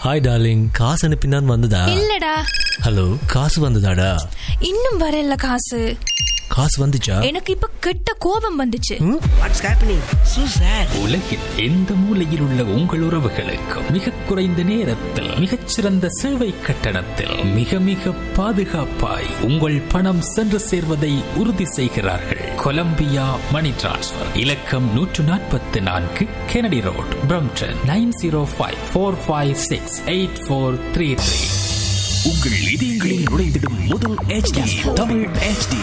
hi darling காசு அனுப்பினான் வந்ததா இல்லடா ஹலோ காசு வந்ததாடா இன்னும் வரல காசு காசு வந்துச்சா எனக்கு இப்ப கெட்ட கோபம் வந்துச்சு வாட்ஸ் ஹேப்பனிங் சூ சார் உலகில் எந்த மூலையில் உள்ள உங்கள் உறவுகளுக்கு மிக குறைந்த நேரத்தில் மிகச்சிறந்த சேவை கட்டணத்தில் மிக மிக பாதுகாப்பாய் உங்கள் பணம் சென்று சேர்வதை உறுதி செய்கிறார்கள் கொலம்பியா மணி டிரான்ஸ்ஃபர் இலக்கம் நூற்று நாற்பத்தி நான்கு Kennedy road Brampton nine zero five four five six eight four three three உங்கள் இதயங்களில் நுழைந்திடும் முதல் HD தமிழ் HD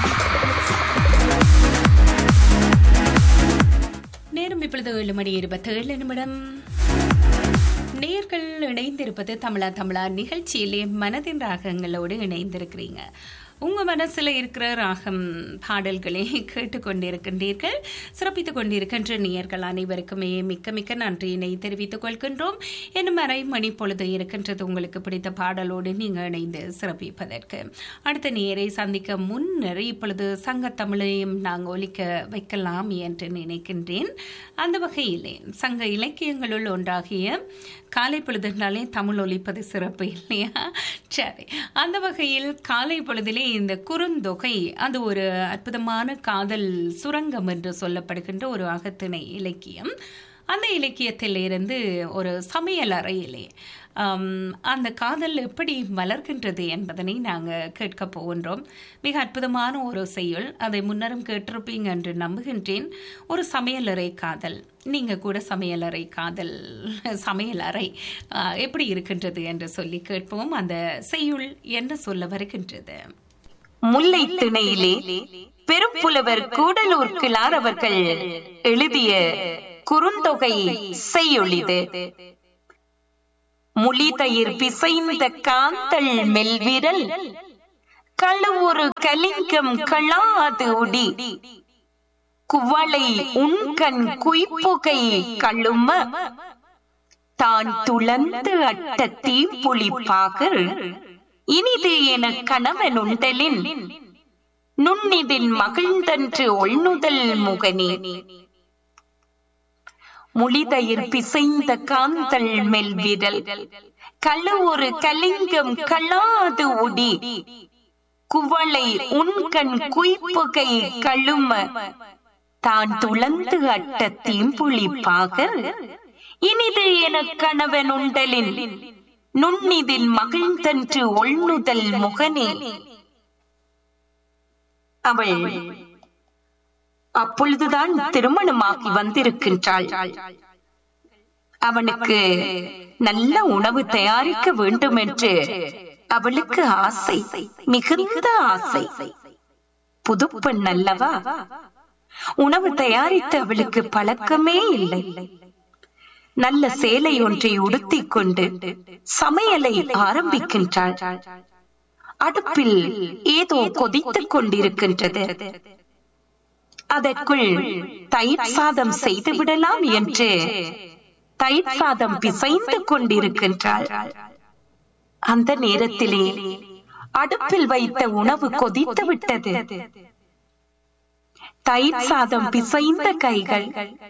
நேரம் இப்பொழுது ஏழு மணி இருபத்தேழு நிமிடம் நேர்கள் இணைந்திருப்பது தமிழா தமிழா நிகழ்ச்சியிலே மனதின் ராகங்களோடு இணைந்திருக்கிறீங்க உங்க மனசுல இருக்கிற ராகம் பாடல்களை கேட்டுக்கொண்டிருக்கின்றீர்கள் சிறப்பித்துக் கொண்டிருக்கின்ற நேயர்கள் அனைவருக்குமே மிக்க மிக்க நன்றியினை தெரிவித்துக் கொள்கின்றோம் என்னும் அரை மணி பொழுது இருக்கின்றது உங்களுக்கு பிடித்த பாடலோடு நீங்க இணைந்து சிறப்பிப்பதற்கு அடுத்த நேரை சந்திக்க முன்னர் இப்பொழுது சங்க தமிழையும் நாங்கள் ஒலிக்க வைக்கலாம் என்று நினைக்கின்றேன் அந்த வகையிலே சங்க இலக்கியங்களுள் ஒன்றாகிய காலை பொழுதுனாலே தமிழ் ஒலிப்பது சிறப்பு இல்லையா சரி அந்த வகையில் காலை பொழுதிலே இந்த குறுந்தொகை அது ஒரு அற்புதமான காதல் சுரங்கம் என்று சொல்லப்படுகின்ற ஒரு அகத்திணை இலக்கியம் அந்த இலக்கியத்தில் இருந்து ஒரு சமையல் அறையிலே ஆம், அந்த காதல் எப்படி மலர்கின்றது என்பதனை நாங்கள் கேட்க போகின்றோம் மிக அற்புதமான ஒரு செய்யுள் அதை முன்னரும் கேட்டிருப்பீங்க என்று நம்புகின்றேன் ஒரு சமையலறை காதல் நீங்கள் கூட சமையலறை காதல் சமையலறை ஆ, எப்படி இருக்கின்றது என்று சொல்லி கேட்போம் அந்த செய்யுள் என்ன சொல்ல வருகின்றது முல்லை திணையிலே பெரும்புலவர் கூடலூர் கிளார் அவர்கள் எழுதிய குறுந்தொகை செய்யொழிது முளிதயிர் பிசைந்த காந்தள் மெல்விரல் களுவொரு கலிங்கம் களாது உடி குவளை உண்கண் குய்ப்புகை கழும தான் துளந்து அட்ட தீப்புளிப்பாக இனிது என கணவன் உண்டலின் நுண்ணிதின் மகிழ்ந்தன்று ஒள்நுதல் முகனே முளிதயிர் பிசைந்த காந்தள் மெல் விரல் களு ஒரு கலிங்கம் களாது உடி குவளை உண்கண் குய்ப்புகை கழும தான் துளந்து அட்ட தீம்புளிப்பாக இனிது என கணவன் உண்டலின் நுண்ணிதில் மகிழ்ந்தன்று ஒள்நுதல் முகனே அவள் அப்பொழுதுதான் திருமணமாகி வந்திருக்கின்றாள் அவனுக்கு நல்ல உணவு தயாரிக்க வேண்டும் என்று அவளுக்கு ஆசை மிகுந்த ஆசை புதுப்பெண் அல்லவா உணவு தயாரித்து அவளுக்கு பழக்கமே இல்லை நல்ல சேலை ஒன்றை உடுத்திக் கொண்டு சமையலை ஆரம்பிக்கின்றாள் அடுப்பில் ஏதோ கொதித்துக் கொண்டிருக்கின்றது அதற்குள் தயிர் சாதம் செய்து விடலாம் என்று தயிர் சாதம் பிசைந்து கொண்டிருக்கின்றாள் அந்த நேரத்திலே அடுப்பில் வைத்த உணவு கொதித்து விட்டது தயிர் சாதம் பிசைந்த கைகள்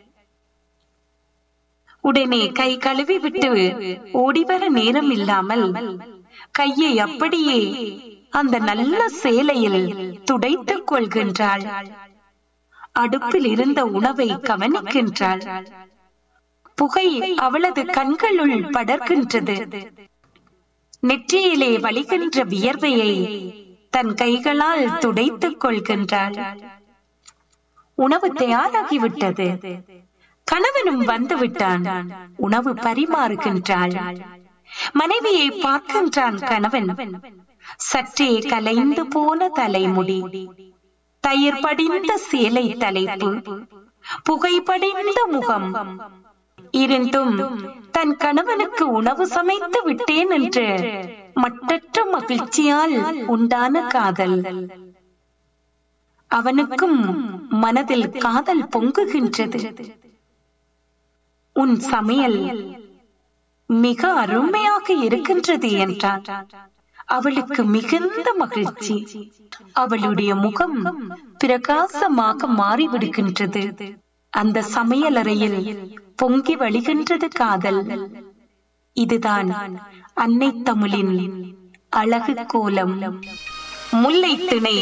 உடனே கை கழுவி விட்டு ஓடிவர நேரம் இல்லாமல் கையை அப்படியே அந்த நல்ல சேலையில் துடைத்துக் கொள்கின்றாள் அடுப்பில் இருந்த உணவை கவனிக்கின்றாள் புகை அவளது கண்களுள் படர்கின்றது நெற்றியிலே வலிகின்ற வியர்வையை தன் கைகளால் துடைத்துக் கொள்கின்றாள் உணவு தயாராகிவிட்டது கணவனும் வந்து விட்டான் உணவு பரிமாறுகின்றாள் மனைவியை பார்க்கின்றான் கணவன் சற்றே கலைந்து போன தலைமுடி தயிர் படிந்த சேலை தலைப்பு புகைப்படிந்த முகம் இருந்தும் தன் கணவனுக்கு உணவு சமைத்து விட்டேன் என்று மட்டற்ற மகிழ்ச்சியால் உண்டான காதல் அவனுக்கும் மனதில் காதல் பொங்குகின்றது உன் சமையல் மிக அருமையாக இருக்கின்றது என்றான் அவளுக்கு மிகுந்த மகிழ்ச்சி அவளுடைய முகம் பிரகாசமாக மாறிவிடுகின்றது அந்த சமையலறையில் பொங்கி வழிகின்றது காதல் இதுதான் அன்னை தமிழின் அழகு கோலம் முல்லை திணை